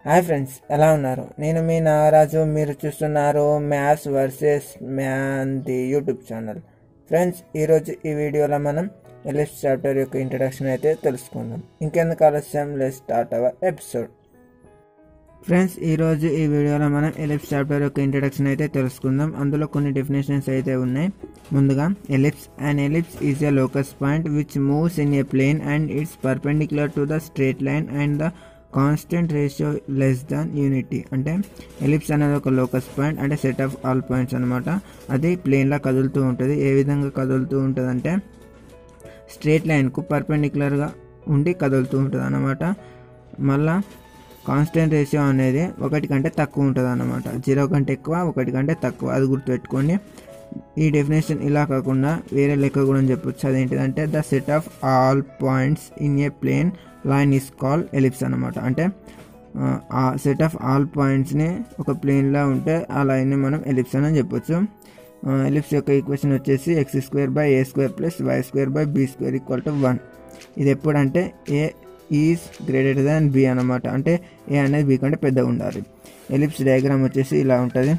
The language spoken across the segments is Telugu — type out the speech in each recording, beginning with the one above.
హాయ్ ఫ్రెండ్స్ ఎలా ఉన్నారు నేను మీ నాగరాజు మీరు చూస్తున్నారు maths versus man the YouTube channel friends ఈరోజు ఈ వీడియోలో మనం ఎలిప్స్ చాప్టర్ యొక్క ఇంట్రడక్షన్ అయితే తెలుసుకుందాం ఇంకెందుకు ఆలస్యం let's start our episode friends ఈరోజు ఈ వీడియోలో మనం ఎలిప్స్ చాప్టర్ యొక్క ఇంట్రడక్షన్ అయితే తెలుసుకుందాం అందులో కొన్ని డెఫినేషన్స్ అయితే ఉన్నాయి ముందుగా ellipse and ellipse is a locus point which moves in a plane and it's perpendicular to the straight line and the constant ratio less than unity అంటే ఎలిప్స్ అనేది ఒక లోకస్ పాయింట్ అంటే సెట్ ఆఫ్ ఆల్ పాయింట్స్ అనమాట అది ప్లేన్లా కదులుతూ ఉంటుంది ఏ విధంగా కదులుతూ ఉంటుంది అంటే స్ట్రేట్ లైన్కు పర్పెండిక్యులర్గా ఉండి కదులుతూ ఉంటుంది అన్నమాట మళ్ళా కాన్స్టెంట్ రేషియో అనేది ఒకటి కంటే తక్కువ ఉంటుంది అన్నమాట జీరో కంటే ఎక్కువ ఒకటి కంటే తక్కువ అది గుర్తుపెట్టుకోండి ఈ డెఫినేషన్ ఇలా కాకుండా వేరే లెక్క కూడా చెప్పొచ్చు అదేంటిదంటే the set of all points in a plane line is call ellipse అనమాట అంటే ఆ సెట్ ఆఫ్ ఆల్ పాయింట్స్ని ఒక ప్లేన్లో ఉంటే ఆ లైన్ని మనం ఎలిప్స్ అని చెప్పొచ్చు ఎలిప్స్ యొక్క ఈక్వేషన్ వచ్చేసి x square by a square plus y square by b square equal to one ఇది ఎప్పుడంటే a is greater than b అనమాట అంటే ఏ అనేది బి కంటే పెద్దగా ఉండాలి ఎలిప్స్ డయాగ్రామ్ వచ్చేసి ఇలా ఉంటుంది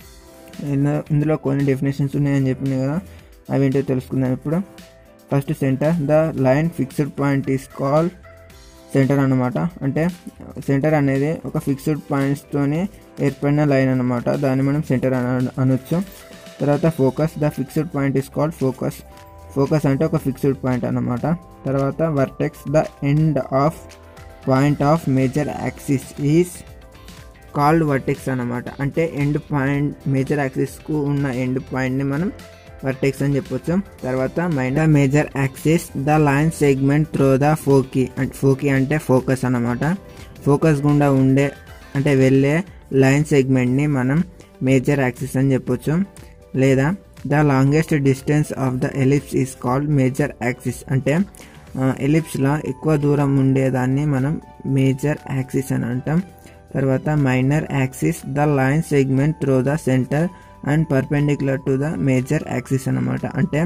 ఇందులో కొన్ని డెఫినేషన్స్ ఉన్నాయని చెప్పింది కదా అవి ఏంటో తెలుసుకుందాం ఇప్పుడు first centre the line fixed point is call centre అనమాట అంటే సెంటర్ అనేది ఒక ఫిక్స్డ్ పాయింట్స్తోనే ఏర్పడిన లైన్ అనమాట దాన్ని మనం సెంటర్ అని అనొచ్చు తర్వాత focus the fixed point is called focus focus అంటే ఒక ఫిక్స్డ్ పాయింట్ అనమాట తర్వాత vertex the end of point of major axis is called vertex అనమాట అంటే ఎండ్ పాయింట్ మేజర్ యాక్సిస్కు ఉన్న ఎండ్ పాయింట్ని మనం వర్టెక్స్ అని చెప్పొచ్చు తర్వాత mind major axis the line segment through the foci అంటే ఫోకీ అంటే ఫోకస్ అనమాట ఫోకస్ గుండా ఉండే అంటే వెళ్ళే లైన్ సెగ్మెంట్ని మనం మేజర్ యాక్సిస్ అని చెప్పొచ్చు లేదా the longest distance of the ellipse is called major axis అంటే ఎలిప్స్లో ఎక్కువ దూరం ఉండేదాన్ని మనం మేజర్ యాక్సిస్ అని అంటాం తర్వాత minor axis the line segment through the centre and perpendicular to the major axis అనమాట అంటే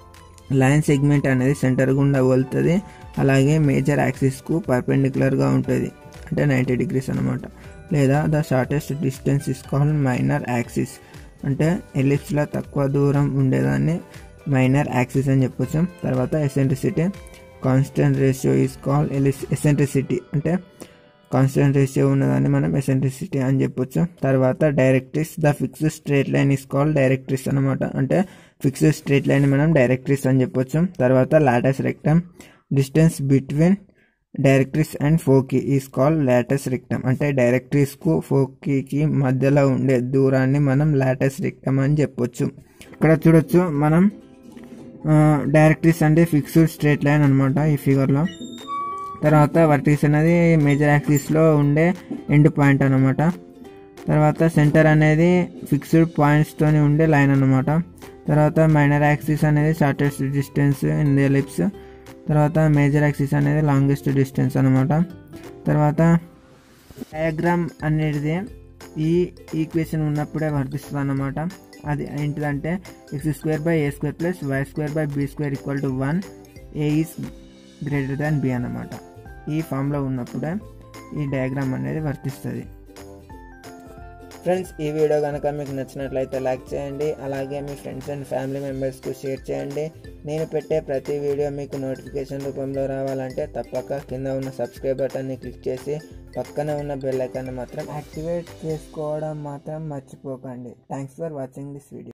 లైన్ సెగ్మెంట్ అనేది సెంటర్ గుండా వెళ్తుంది అలాగే మేజర్ యాక్సిస్కు పర్పెండిక్యులర్గా ఉంటుంది అంటే నైంటీ డిగ్రీస్ అనమాట లేదా the shortest distance is called minor axis అంటే ఎలిప్స్లో తక్కువ దూరం ఉండేదాన్ని మైనర్ యాక్సిస్ అని చెప్పొచ్చు తర్వాత eccentricity constant ratio is call ellipse eccentricity అంటే కాన్స్టెంట్ రేషియో ఉన్నదాన్ని మనం ఎసెంట్రిసిటీ అని చెప్పొచ్చు తర్వాత directrix the fixed straight line is call directrix అనమాట అంటే ఫిక్స్డ్ స్ట్రేట్ లైన్ మనం డైరెక్ట్రిస్ అని చెప్పొచ్చు తర్వాత latus rectum distance between directrix and foci is call latus rectum అంటే డైరెక్ట్రిస్కు ఫోకీకి మధ్యలో ఉండే దూరాన్ని మనం లాటస్ రెక్టమ్ అని చెప్పొచ్చు ఇక్కడ చూడొచ్చు మనం డైరెక్ట్రిస్ అంటే ఫిక్స్డ్ స్ట్రేట్ లైన్ అనమాట ఈ ఫిగర్లో తర్వాత వర్టిక్స్ అనేది మేజర్ యాక్సిస్లో ఉండే ఎండ్ పాయింట్ అనమాట తర్వాత సెంటర్ అనేది ఫిక్స్డ్ పాయింట్స్తో ఉండే లైన్ అనమాట తర్వాత మైనర్ యాక్సిస్ అనేది shortest distance in the ellipse తర్వాత మేజర్ యాక్సిస్ అనేది లాంగెస్ట్ డిస్టెన్స్ అనమాట తర్వాత డయాగ్రామ్ అనేది ఈ ఈక్వేషన్ ఉన్నప్పుడే వర్తిస్తుంది అనమాట అది ఏంటిదంటే x square by a square plus y square by b square equal to one a is greater than b అనమాట ఈ ఫామ్లో ఉన్నప్పుడే ఈ డయాగ్రామ్ అనేది వర్తిస్తుంది ఫ్రెండ్స్ ఈ వీడియో కనుక మీకు నచ్చినట్లయితే లైక్ చేయండి అలాగే మీ ఫ్రెండ్స్ అండ్ ఫ్యామిలీ మెంబర్స్కు షేర్ చేయండి నేను పెట్టే ప్రతి వీడియో మీకు నోటిఫికేషన్ రూపంలో రావాలంటే తప్పక కింద ఉన్న సబ్స్క్రైబ్ బటన్ని క్లిక్ చేసి పక్కన ఉన్న బెల్ ఐకాన్ని మాత్రం యాక్టివేట్ చేసుకోవడం మాత్రం మర్చిపోకండి thanks for watching this video